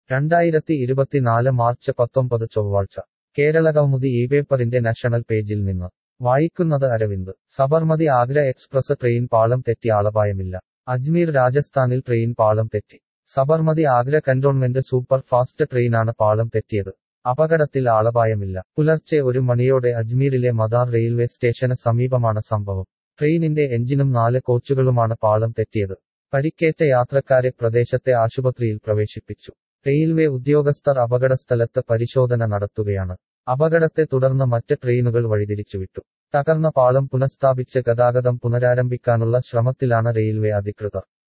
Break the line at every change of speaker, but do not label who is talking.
രണ്ടായിരത്തി ഇരുപത്തിനാല് മാർച്ച് പത്തൊമ്പത് ചൊവ്വാഴ്ച കേരളകൗമുദി ഈ പേപ്പറിന്റെ നാഷണൽ പേജിൽ നിന്ന് വായിക്കുന്നത് അരവിന്ദ് സബർമതി ആഗ്ര എക്സ്പ്രസ് ട്രെയിൻ പാളം തെറ്റി ആളപായമില്ല അജ്മീർ രാജസ്ഥാനിൽ ട്രെയിൻ പാളം തെറ്റി Sabarmati Agra cantonment super fast ട്രെയിനാണ് പാളം തെറ്റിയത് അപകടത്തിൽ ആളപായമില്ല പുലർച്ചെ ഒരു മണിയോടെ അജ്മീറിലെ മദാർ റെയിൽവേ സ്റ്റേഷന് സമീപമാണ് സംഭവം ട്രെയിനിന്റെ എഞ്ചിനും നാല് കോച്ചുകളുമാണ് പാളം തെറ്റിയത് പരിക്കേറ്റ യാത്രക്കാരെ പ്രദേശത്തെ ആശുപത്രിയിൽ പ്രവേശിപ്പിച്ചു റെയിൽവേ ഉദ്യോഗസ്ഥർ അപകടസ്ഥലത്ത് പരിശോധന നടത്തുകയാണ് അപകടത്തെ തുടർന്ന് മറ്റ് ട്രെയിനുകൾ വഴിതിരിച്ചുവിട്ടു തകർന്ന പാളം പുനഃസ്ഥാപിച്ച് ഗതാഗതം പുനരാരംഭിക്കാനുള്ള ശ്രമത്തിലാണ് റെയിൽവേ അധികൃതർ